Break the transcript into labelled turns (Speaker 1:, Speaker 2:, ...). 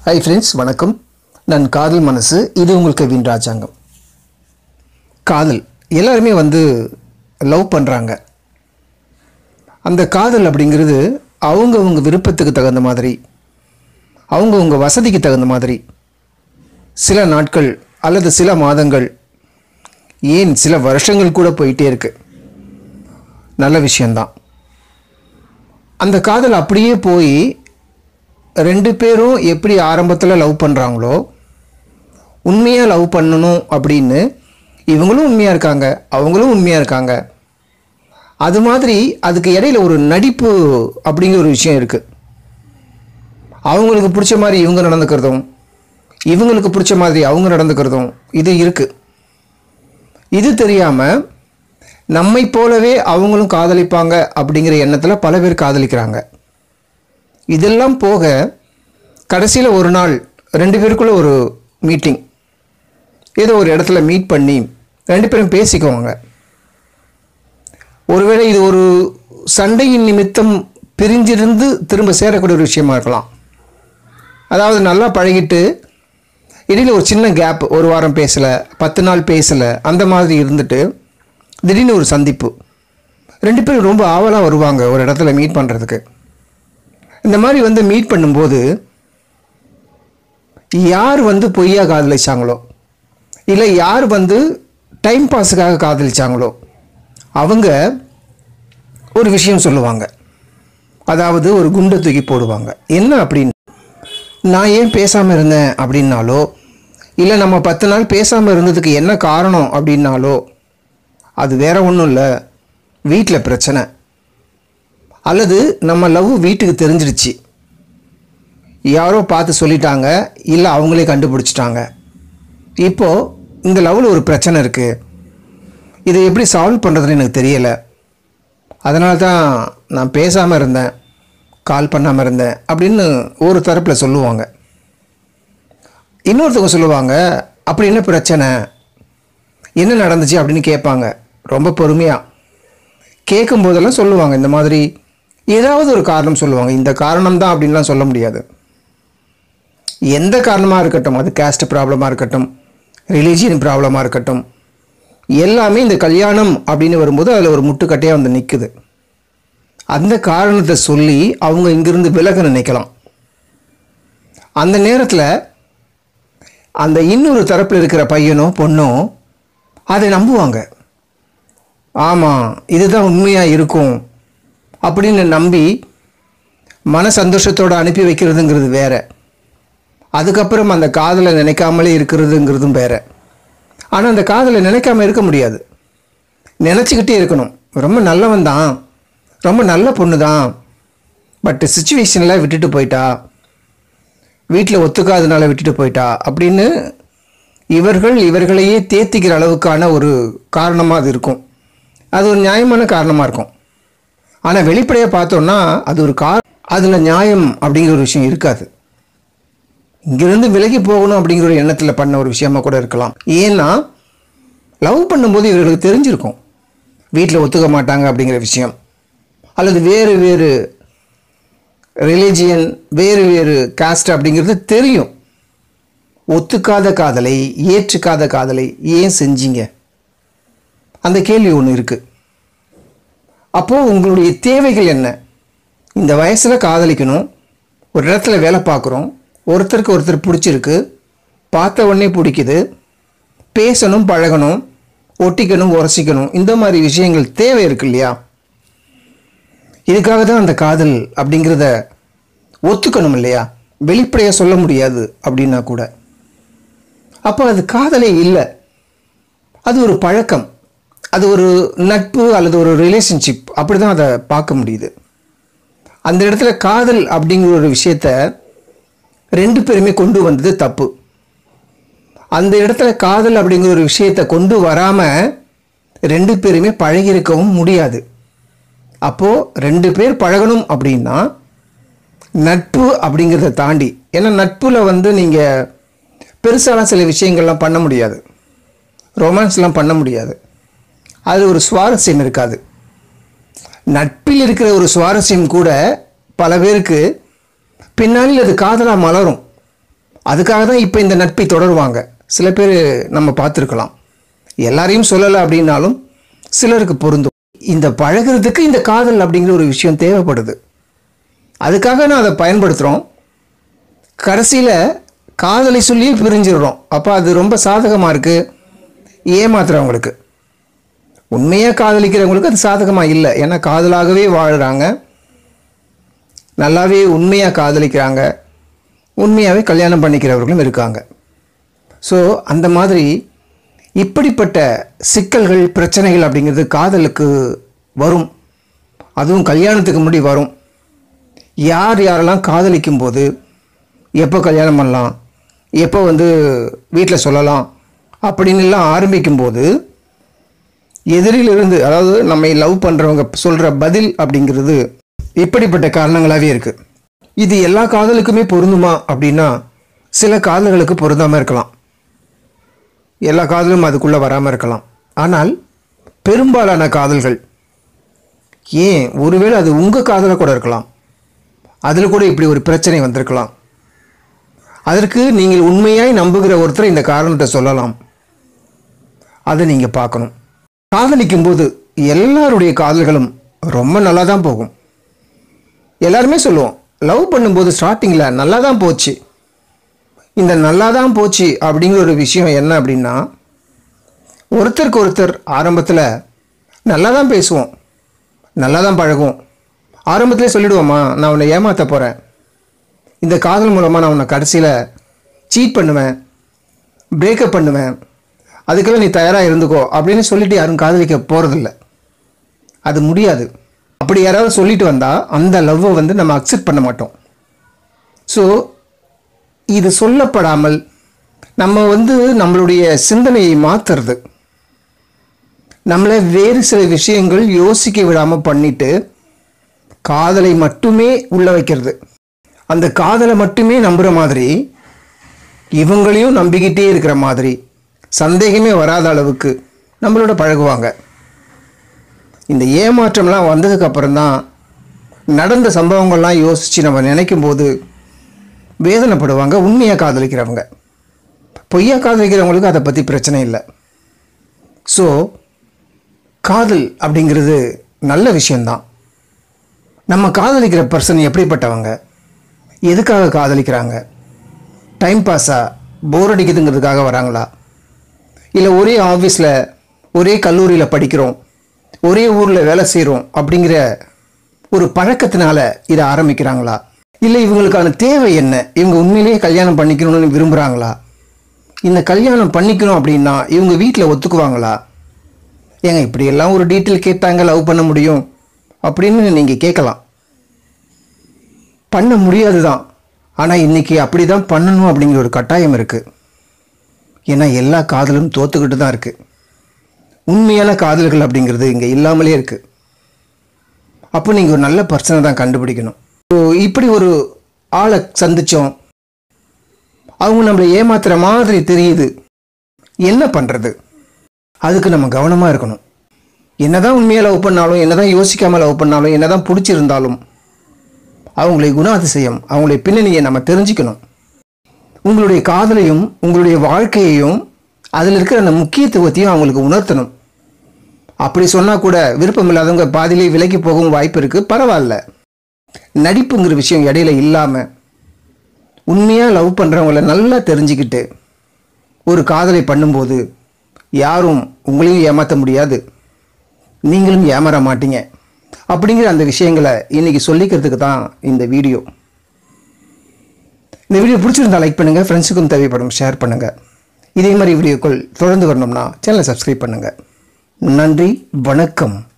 Speaker 1: hi friends வணக்கம் நான் காதல் மனசு இது உங்கள் கவின் ராஜாங்கம் காதல் எல்லாருமே வந்து லவ் பண்ணுறாங்க அந்த காதல் அப்படிங்கிறது அவங்கவங்க விருப்பத்துக்கு தகுந்த மாதிரி அவங்கவங்க வசதிக்கு தகுந்த மாதிரி சில நாட்கள் அல்லது சில மாதங்கள் ஏன் சில வருஷங்கள் கூட போயிட்டே இருக்கு நல்ல விஷயந்தான் அந்த காதல் அப்படியே போய் ரெண்டு பேரும் எப்படி ஆரம்பத்தில் லவ் பண்ணுறாங்களோ உண்மையாக லவ் பண்ணணும் அப்படின்னு இவங்களும் உண்மையாக இருக்காங்க அவங்களும் உண்மையாக இருக்காங்க அது மாதிரி அதுக்கு இடையில ஒரு நடிப்பு அப்படிங்கிற ஒரு விஷயம் இருக்குது அவங்களுக்கு பிடிச்ச மாதிரி இவங்க நடந்துக்கிறதும் இவங்களுக்கு பிடிச்ச மாதிரி அவங்க நடந்துக்கிறதும் இது இருக்குது இது தெரியாமல் நம்மை போலவே அவங்களும் காதலிப்பாங்க அப்படிங்கிற எண்ணத்தில் பல பேர் காதலிக்கிறாங்க இதெல்லாம் போக கடைசியில் ஒரு நாள் ரெண்டு பேருக்குள்ள ஒரு மீட்டிங் ஏதோ ஒரு இடத்துல மீட் பண்ணி ரெண்டு பேரும் பேசிக்குவாங்க ஒருவேளை இது ஒரு சண்டையின் நிமித்தம் பிரிஞ்சிருந்து திரும்ப சேரக்கூடிய ஒரு விஷயமா இருக்கலாம் அதாவது நல்லா பழகிட்டு இடையில ஒரு சின்ன கேப் ஒரு வாரம் பேசலை பத்து நாள் பேசலை அந்த மாதிரி இருந்துட்டு திடீர்னு ஒரு சந்திப்பு ரெண்டு பேரும் ரொம்ப ஆவலாக வருவாங்க ஒரு இடத்துல மீட் பண்ணுறதுக்கு இந்த மாதிரி வந்து மீட் பண்ணும்போது யார் வந்து பொய்யா காதலிச்சாங்களோ இல்லை யார் வந்து டைம் பாஸுக்காக காதலிச்சாங்களோ அவங்க ஒரு விஷயம் சொல்லுவாங்க அதாவது ஒரு குண்டை தூக்கி போடுவாங்க என்ன அப்படின்னு நான் ஏன் பேசாமல் இருந்தேன் அப்படின்னாலோ இல்லை நம்ம பத்து நாள் பேசாமல் இருந்ததுக்கு என்ன காரணம் அப்படின்னாலோ அது வேற ஒன்றும் இல்லை வீட்டில் பிரச்சனை அல்லது நம்ம லவ் வீட்டுக்கு தெரிஞ்சிடுச்சு யாரோ பார்த்து சொல்லிட்டாங்க இல்லை அவங்களே கண்டுபிடிச்சிட்டாங்க இப்போது இந்த லவ்வில் ஒரு பிரச்சனை இருக்குது இதை எப்படி சால்வ் பண்ணுறதுன்னு எனக்கு தெரியலை அதனால தான் நான் பேசாமல் இருந்தேன் கால் பண்ணாமல் இருந்தேன் அப்படின்னு ஒரு தரப்பில் சொல்லுவாங்க இன்னொருத்தவங்க சொல்லுவாங்க அப்படி என்ன பிரச்சனை என்ன நடந்துச்சு அப்படின்னு கேட்பாங்க ரொம்ப பொறுமையாக கேட்கும் போதெல்லாம் சொல்லுவாங்க இந்த மாதிரி ஏதாவது ஒரு காரணம் சொல்லுவாங்க இந்த காரணம் தான் அப்படின்லாம் சொல்ல முடியாது எந்த காரணமாக இருக்கட்டும் அது கேஸ்ட் ப்ராப்ளமாக இருக்கட்டும் ரிலீஜியன் ப்ராப்ளமாக இருக்கட்டும் எல்லாமே இந்த கல்யாணம் அப்படின்னு வரும்போது அதில் ஒரு முட்டுக்கட்டையாக வந்து நிற்குது அந்த காரணத்தை சொல்லி அவங்க இங்கிருந்து விலக நினைக்கலாம் அந்த நேரத்தில் அந்த இன்னொரு தரப்பில் இருக்கிற பையனோ பொண்ணோ அதை நம்புவாங்க ஆமாம் இதுதான் உண்மையாக இருக்கும் அப்படின்னு நம்பி மன சந்தோஷத்தோடு அனுப்பி வைக்கிறதுங்கிறது வேற அதுக்கப்புறம் அந்த காதலை நினைக்காமலே இருக்கிறதுங்கிறதும் வேற ஆனால் அந்த காதலை நினைக்காம இருக்க முடியாது நினச்சிக்கிட்டே இருக்கணும் ரொம்ப நல்லவன் தான் ரொம்ப நல்ல பொண்ணு தான் பட் சுச்சுவேஷனில் விட்டுட்டு போயிட்டா வீட்டில் ஒத்துக்காதனால விட்டுட்டு போயிட்டா அப்படின்னு இவர்கள் இவர்களையே தேத்திக்கிற அளவுக்கான ஒரு காரணமாக அது இருக்கும் அது ஒரு நியாயமான காரணமாக இருக்கும் ஆனால் வெளிப்படையாக பார்த்தோன்னா அது ஒரு கார் அதில் நியாயம் அப்படிங்கிற ஒரு விஷயம் இருக்காது இங்கிருந்து விலகி போகணும் அப்படிங்கிற ஒரு எண்ணத்தில் பண்ண ஒரு விஷயமா கூட இருக்கலாம் ஏன்னா லவ் பண்ணும்போது இவர்களுக்கு தெரிஞ்சிருக்கும் வீட்டில் ஒத்துக்க மாட்டாங்க அப்படிங்கிற விஷயம் அல்லது வேறு வேறு ரிலீஜியன் வேறு வேறு காஸ்ட் அப்படிங்கிறது தெரியும் ஒத்துக்காத காதலை ஏற்றுக்காத காதலை ஏன் செஞ்சீங்க அந்த கேள்வி ஒன்று இருக்குது அப்போது உங்களுடைய தேவைகள் என்ன இந்த வயசில் காதலிக்கணும் ஒரு இடத்துல வேலை பார்க்குறோம் ஒருத்தருக்கு ஒருத்தர் பிடிச்சிருக்கு பார்த்த உடனே பிடிக்குது பேசணும் பழகணும் ஒட்டிக்கணும் உரசிக்கணும் இந்த மாதிரி விஷயங்கள் தேவை இருக்கு இல்லையா இதுக்காக தான் அந்த காதல் அப்படிங்கிறத ஒத்துக்கணும் இல்லையா வெளிப்படையாக சொல்ல முடியாது அப்படின்னா கூட அப்போ அது காதலே இல்லை அது ஒரு பழக்கம் அது ஒரு நட்பு அல்லது ஒரு ரிலேஷன்ஷிப் அப்படி தான் அதை பார்க்க முடியுது அந்த இடத்துல காதல் அப்படிங்கிற ஒரு விஷயத்த ரெண்டு பேருமே கொண்டு வந்தது தப்பு அந்த இடத்துல காதல் அப்படிங்கிற ஒரு விஷயத்தை கொண்டு வராமல் ரெண்டு பேருமே பழகியிருக்கவும் முடியாது அப்போது ரெண்டு பேர் பழகணும் அப்படின்னா நட்பு அப்படிங்கிறத தாண்டி ஏன்னா நட்பில் வந்து நீங்கள் பெருசான சில விஷயங்கள்லாம் பண்ண முடியாது ரொமான்ஸ்லாம் பண்ண முடியாது அது ஒரு சுவாரஸ்யம் இருக்காது நட்பில் இருக்கிற ஒரு சுவாரஸ்யம் கூட பல பேருக்கு பின்னாளில் அது காதலாக மலரும் அதுக்காக தான் இப்போ இந்த நட்பை தொடருவாங்க சில பேர் நம்ம பார்த்துருக்கலாம் எல்லாரையும் சொல்லலை அப்படின்னாலும் சிலருக்கு பொருந்தும் இந்த பழகுறதுக்கு இந்த காதல் அப்படிங்கிற ஒரு விஷயம் தேவைப்படுது அதுக்காக நான் அதை பயன்படுத்துகிறோம் கடைசியில் காதலை சொல்லியே பிரிஞ்சிடுறோம் அப்போ அது ரொம்ப சாதகமாக இருக்குது ஏமாத்துறவங்களுக்கு உண்மையாக காதலிக்கிறவங்களுக்கு அது சாதகமாக இல்லை ஏன்னா காதலாகவே வாழ்கிறாங்க நல்லாவே உண்மையாக காதலிக்கிறாங்க உண்மையாகவே கல்யாணம் பண்ணிக்கிறவர்களும் இருக்காங்க ஸோ அந்த மாதிரி இப்படிப்பட்ட சிக்கல்கள் பிரச்சனைகள் அப்படிங்கிறது காதலுக்கு வரும் அதுவும் கல்யாணத்துக்கு முன்னாடி வரும் யார் யாரெல்லாம் காதலிக்கும் போது எப்போ கல்யாணம் பண்ணலாம் எப்போ வந்து வீட்டில் சொல்லலாம் அப்படின்னு எல்லாம் ஆரம்பிக்கும்போது எதிரிலிருந்து அதாவது நம்மை லவ் பண்ணுறவங்க சொல்கிற பதில் அப்படிங்கிறது இப்படிப்பட்ட காரணங்களாகவே இருக்குது இது எல்லா காதலுக்குமே பொருந்துமா அப்படின்னா சில காதல்களுக்கு பொருந்தாமல் இருக்கலாம் எல்லா காதலும் அதுக்குள்ளே வராமல் இருக்கலாம் ஆனால் பெரும்பாலான காதல்கள் ஏன் ஒருவேளை அது உங்கள் காதலாக கூட இருக்கலாம் அதில் கூட இப்படி ஒரு பிரச்சனை வந்திருக்கலாம் அதற்கு நீங்கள் உண்மையாய் நம்புகிற ஒருத்தர் இந்த காரணத்தை சொல்லலாம் அதை நீங்கள் பார்க்கணும் காதலிக்கும் போது எல்லாருடைய காதல்களும் ரொம்ப நல்லா தான் போகும் எல்லாருமே சொல்லுவோம் லவ் பண்ணும்போது ஸ்டார்டிங்கில் நல்லா தான் போச்சு இந்த நல்லா தான் போச்சு அப்படிங்கிற ஒரு விஷயம் என்ன அப்படின்னா ஒருத்தருக்கு ஒருத்தர் ஆரம்பத்தில் நல்லா தான் பேசுவோம் நல்லா தான் பழகுவோம் ஆரம்பத்திலே சொல்லிடுவோம்மா நான் உன்னை ஏமாற்ற போகிறேன் இந்த காதல் மூலமாக நான் உன்னை கடைசியில் சீட் பண்ணுவேன் பிரேக்கப் பண்ணுவேன் அதுக்கெல்லாம் நீ தயாராக இருந்துக்கோ அப்படின்னு சொல்லிட்டு யாரும் காதலிக்க போகிறதில்ல அது முடியாது அப்படி யாராவது சொல்லிட்டு வந்தால் அந்த லவ்வை வந்து நம்ம அக்செப்ட் பண்ண மாட்டோம் ஸோ இது சொல்லப்படாமல் நம்ம வந்து நம்மளுடைய சிந்தனையை மாற்றுறது நம்மளை வேறு சில விஷயங்கள் யோசிக்க விடாமல் பண்ணிட்டு காதலை மட்டுமே உள்ள வைக்கிறது அந்த காதலை மட்டுமே நம்புகிற மாதிரி இவங்களையும் நம்பிக்கிட்டே இருக்கிற மாதிரி சந்தேகமே வராத அளவுக்கு நம்மளோட பழகுவாங்க இந்த ஏமாற்றம்லாம் வந்ததுக்கு அப்புறம்தான் நடந்த சம்பவங்கள்லாம் யோசித்து நம்ம நினைக்கும் போது வேதனைப்படுவாங்க உண்மையாக காதலிக்கிறவங்க பொய்யா காதலிக்கிறவங்களுக்கு அதை பற்றி பிரச்சனை இல்லை ஸோ காதல் அப்படிங்கிறது நல்ல விஷயந்தான் நம்ம காதலிக்கிற பர்சன் எப்படிப்பட்டவங்க எதுக்காக காதலிக்கிறாங்க டைம் பாஸா போர் அடிக்குதுங்கிறதுக்காக வராங்களா இல்லை ஒரே ஆஃபீஸில் ஒரே கல்லூரியில் படிக்கிறோம் ஒரே ஊரில் வேலை செய்கிறோம் அப்படிங்கிற ஒரு பழக்கத்தினால இதை ஆரம்பிக்கிறாங்களா இல்லை இவங்களுக்கான தேவை என்ன இவங்க உண்மையிலேயே கல்யாணம் பண்ணிக்கணும்னு விரும்புகிறாங்களா இந்த கல்யாணம் பண்ணிக்கணும் அப்படின்னா இவங்க வீட்டில் ஒத்துக்குவாங்களா ஏங்க இப்படியெல்லாம் ஒரு டீட்டெயில் கேட்டாங்க லவ் பண்ண முடியும் அப்படின்னு நீங்கள் கேட்கலாம் பண்ண முடியாது தான் ஆனால் இன்றைக்கி அப்படி தான் பண்ணணும் அப்படிங்கிற ஒரு கட்டாயம் இருக்குது ஏன்னா எல்லா காதலும் தோத்துக்கிட்டு தான் இருக்குது உண்மையான காதல்கள் அப்படிங்கிறது இங்கே இல்லாமலே இருக்குது அப்போ நீங்கள் ஒரு நல்ல பர்சனை தான் கண்டுபிடிக்கணும் ஸோ இப்படி ஒரு ஆளை சந்தித்தோம் அவங்க நம்மளை ஏமாத்துற மாதிரி தெரியுது என்ன பண்ணுறது அதுக்கு நம்ம கவனமாக இருக்கணும் என்னதான் உண்மையாக லவ் பண்ணாலும் என்னதான் யோசிக்காமல் லவ் பண்ணாலும் என்னதான் பிடிச்சிருந்தாலும் அவங்களுடைய குணாதிசயம் அவங்களுடைய பின்னணியை நம்ம தெரிஞ்சுக்கணும் உங்களுடைய காதலையும் உங்களுடைய வாழ்க்கையையும் அதில் இருக்கிற அந்த முக்கியத்துவத்தையும் அவங்களுக்கு உணர்த்தணும் அப்படி சொன்னால் கூட விருப்பம் இல்லாதவங்க பாதியிலே விலகி போகவும் வாய்ப்பு இருக்குது பரவாயில்ல நடிப்புங்கிற விஷயம் இடையில இல்லாமல் உண்மையாக லவ் பண்ணுறவங்கள நல்லா தெரிஞ்சுக்கிட்டு ஒரு காதலை பண்ணும்போது யாரும் உங்களையும் ஏமாற்ற முடியாது நீங்களும் ஏமாற மாட்டீங்க அப்படிங்கிற அந்த விஷயங்களை இன்றைக்கி சொல்லிக்கிறதுக்கு தான் இந்த வீடியோ இந்த வீடியோ பிடிச்சிருந்தா லைக் பண்ணுங்கள் ஃப்ரெண்ட்ஸுக்கும் தேவைப்படும் ஷேர் பண்ணுங்கள் இதே மாதிரி வீடியோக்கள் தொடர்ந்து வரணும்னா சேனலை சப்ஸ்கிரைப் பண்ணுங்கள் நன்றி வணக்கம்